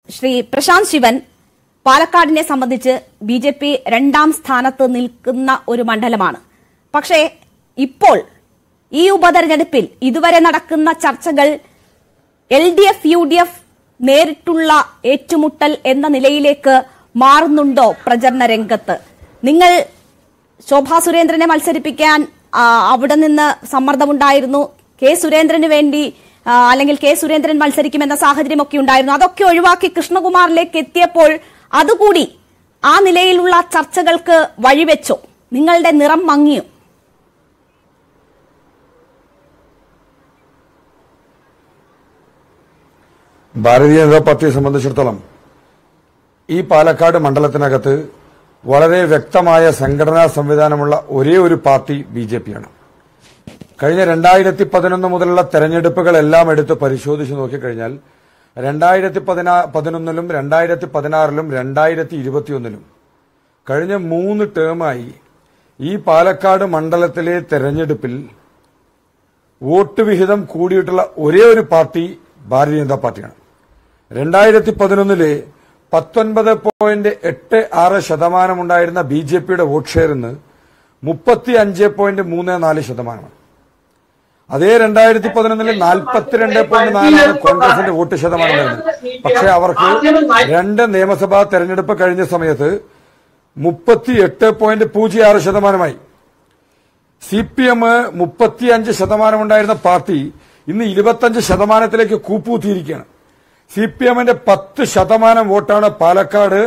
ശ്രീ പ്രശാന്ത് ശിവൻ പാലക്കാടിനെ സംബന്ധിച്ച് B J P രണ്ടാം സ്ഥാനത്ത് നിൽക്കുന്ന ഒരു മണ്ഡലമാണ് പക്ഷേ ഇപ്പോൾ ഈ ഉപതെരഞ്ഞെടുപ്പിൽ ഇതുവരെ നടക്കുന്ന ചർച്ചകൾ L D F U D F നേരിട്ടുള്ള ഏറ്റുമുട്ടൽ എന്ന നിലയിലേക്ക് മാറുന്നുണ്ടോ പ്രചരണ രംഗത്ത് നിങ്ങൾ ശോഭാ സുരേന്ദ്രനെ മത്സരിപ്പിക്കാൻ ആ, അവിടെ നിന്ന് സമ്മർദ്ദമുണ്ടായിരുന്നു കെ സുരേന്ദ്രന് വേണ്ടി ആ, അല്ലെങ്കിൽ കെ സുരേന്ദ്രൻ മത്സരിക്കുമെന്ന സാഹചര്യമൊക്കെ ഉണ്ടായിരുന്നു അതൊക്കെ ഒഴിവാക്കി കൃഷ്ണകുമാറിലേക്ക് എത്തിയപ്പോൾ അതുകൂടി ആ നിലയിലുള്ള ചർച്ചകൾക്ക് വഴിവെച്ചോ നിങ്ങളുടെ നിറം മങ്ങിയോ ഭാരതീയ ജനതാ പാർട്ടിയെ സംബന്ധിച്ചിടത്തോളം ഈ പാലക്കാട് മണ്ഡലത്തിനകത്ത് വളരെ വ്യക്തമായ സംഘടനാ സംവിധാനമുള്ള ഒരേ ഒരു പാർട്ടി ബി ജെ പിയാണ് കഴിഞ്ഞ രണ്ടായിരത്തി പതിനൊന്ന് മുതലുള്ള തെരഞ്ഞെടുപ്പുകളെല്ലാം എടുത്ത് പരിശോധിച്ച് നോക്കിക്കഴിഞ്ഞാൽ രണ്ടായിരത്തി പതിനാ പതിനൊന്നിലും രണ്ടായിരത്തി പതിനാറിലും രണ്ടായിരത്തി ഇരുപത്തിയൊന്നിലും കഴിഞ്ഞ മൂന്ന് ടേമായി ഈ പാലക്കാട് മണ്ഡലത്തിലെ തെരഞ്ഞെടുപ്പിൽ വോട്ട് വിഹിതം കൂടിയിട്ടുള്ള ഒരേ ഒരു പാർട്ടി ഭാരതീയ ജനതാ പാർട്ടിയാണ് രണ്ടായിരത്തി പതിനൊന്നിലെ പത്തൊൻപത് പോയിന്റ് എട്ട് ആറ് ശതമാനമുണ്ടായിരുന്ന ബി ജെ പിയുടെ വോട്ട് ഷെയർ ഇന്ന് മുപ്പത്തി അഞ്ച് പോയിന്റ് മൂന്ന് നാല് ശതമാനമാണ് അതേ രണ്ടായിരത്തി പതിനൊന്നിലെ നാൽപ്പത്തിരണ്ട് പോയിന്റ് നാലാണ് കോൺഗ്രസിന്റെ വോട്ട് ശതമാനം വരുന്നത് പക്ഷേ അവർക്ക് രണ്ട് നിയമസഭാ തെരഞ്ഞെടുപ്പ് കഴിഞ്ഞ സമയത്ത് മുപ്പത്തി എട്ട് പോയിന്റ് പൂജ്യം ആറ് ശതമാനമായി സി പി എം മുപ്പത്തിയഞ്ച് ശതമാനമുണ്ടായിരുന്ന പാർട്ടി ഇന്ന് ഇരുപത്തഞ്ച് ശതമാനത്തിലേക്ക് കൂപ്പൂത്തിയിരിക്കുകയാണ് സി പി എമ്മിന്റെ പത്ത് ശതമാനം വോട്ടാണ് പാലക്കാട്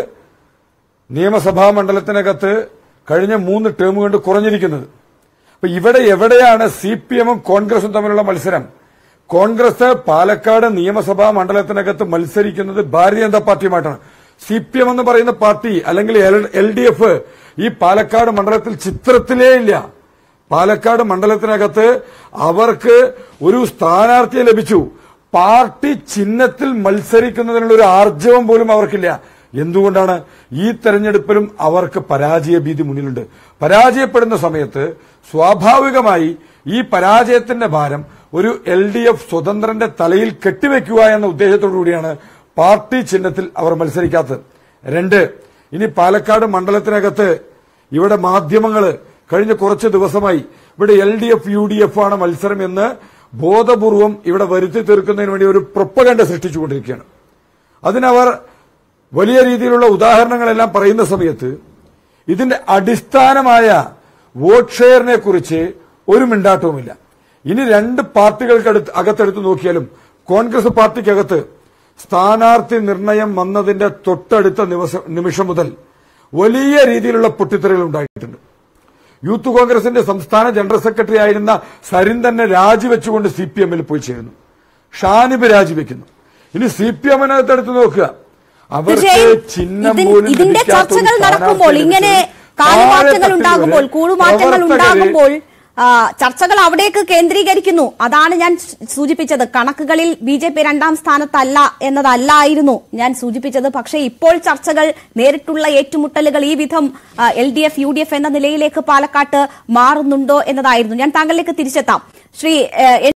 നിയമസഭാ മണ്ഡലത്തിനകത്ത് കഴിഞ്ഞ മൂന്ന് ടേം കൊണ്ട് കുറഞ്ഞിരിക്കുന്നത് അപ്പൊ ഇവിടെ എവിടെയാണ് സി പി എമ്മും കോൺഗ്രസും തമ്മിലുള്ള മത്സരം കോൺഗ്രസ് പാലക്കാട് നിയമസഭാ മണ്ഡലത്തിനകത്ത് മത്സരിക്കുന്നത് ഭാരതീയ ജനതാ പാർട്ടിയുമായിട്ടാണ് സി പി എം എന്ന് പറയുന്ന പാർട്ടി അല്ലെങ്കിൽ എൽ ഡി എഫ് ഈ പാലക്കാട് മണ്ഡലത്തിൽ ചിത്രത്തിലേ ഇല്ല പാലക്കാട് മണ്ഡലത്തിനകത്ത് അവർക്ക് ഒരു സ്ഥാനാർത്ഥിയെ ലഭിച്ചു പാർട്ടി ചിഹ്നത്തിൽ മത്സരിക്കുന്നതിനുള്ള ഒരു ആർജവം പോലും അവർക്കില്ല എന്തുകൊണ്ടാണ് ഈ തെരഞ്ഞെടുപ്പിലും അവർക്ക് പരാജയ ഭീതി മുന്നിലുണ്ട് പരാജയപ്പെടുന്ന സമയത്ത് സ്വാഭാവികമായി ഈ പരാജയത്തിന്റെ ഭാരം ഒരു എൽ ഡി എഫ് സ്വതന്ത്രന്റെ തലയിൽ കെട്ടിവെക്കുക എന്ന ഉദ്ദേശത്തോടു കൂടിയാണ് പാർട്ടി ചിഹ്നത്തിൽ അവർ മത്സരിക്കാത്തത് രണ്ട് ഇനി പാലക്കാട് മണ്ഡലത്തിനകത്ത് ഇവിടെ മാധ്യമങ്ങൾ കഴിഞ്ഞ കുറച്ച് ദിവസമായി ഇവിടെ L D F U D F ആണ് മത്സരം എന്ന് ബോധപൂർവം ഇവിടെ വരുത്തി തീർക്കുന്നതിന് വേണ്ടി ഒരു പ്രൊപ്പഗണ്ട സൃഷ്ടിച്ചുകൊണ്ടിരിക്കുകയാണ് അതിനവർ വലിയ രീതിയിലുള്ള ഉദാഹരണങ്ങളെല്ലാം പറയുന്ന സമയത്ത് ഇതിന്റെ അടിസ്ഥാനമായ വോട്ട് ഷെയറിനെ കുറിച്ച് ഒരു മിണ്ടാട്ടവുമില്ല ഇനി രണ്ട് പാർട്ടികൾക്ക് അകത്തെടുത്ത് നോക്കിയാലും കോൺഗ്രസ് പാർട്ടിക്കകത്ത് സ്ഥാനാർത്ഥി നിർണയം വന്നതിന്റെ തൊട്ടടുത്ത നിവസ- നിമിഷം മുതൽ വലിയ രീതിയിലുള്ള പൊട്ടിത്തെറികൾ ഉണ്ടായിട്ടുണ്ട് യൂത്ത് കോൺഗ്രസിന്റെ സംസ്ഥാന ജനറൽ സെക്രട്ടറി ആയിരുന്ന സരിൻ തന്നെ രാജിവെച്ചുകൊണ്ട് സി പി എമ്മിൽ പോയി ചേരുന്നു ഷാനിബ് രാജിവെക്കുന്നു ഇനി സി പി എമ്മിനകത്തെടുത്ത് നോക്കുക അവർക്ക് തീർച്ചയായും ചിഹ്നം ഇതിൻ- പോലും ഇതിന്റെ ലഭിക്കാത്ത ഒരു ചർച്ചകൾ നടക്കുമ്പോൾ സ്ഥാനാർത്ഥിയെ ഇങ്ങനെ ലഭിച്ചത് കാലുമാറ്റങ്ങൾ താഴെത്തട്ടിൽ ഉണ്ടാകുമ്പോൾ വരെ കൂടുമാറ്റങ്ങൾ പ്രവർത്തകരെ ഉണ്ടാകുമ്പോൾ ആ, ചർച്ചകൾ അവിടേക്ക് കേന്ദ്രീകരിക്കുന്നു അതാണ് ഞാൻ സൂ- സൂചിപ്പിച്ചത് കണക്കുകളിൽ ബി ജെ പി രണ്ടാം സ്ഥാനത്തല്ല എന്നതല്ലായിരുന്നു ഞാൻ സൂചിപ്പിച്ചത് പക്ഷേ ഇപ്പോൾ ചർച്ചകൾ നേരിട്ടുള്ള ഏറ്റുമുട്ടലുകൾ ഈ വിധം L D F U D F എന്ന നിലയിലേക്ക് പാലക്കാട്ട് മാറുന്നുണ്ടോ എന്നതായിരുന്നു ഞാൻ താങ്കളിലേക്ക് തിരിച്ചെത്താം ശ്രീ ഏ,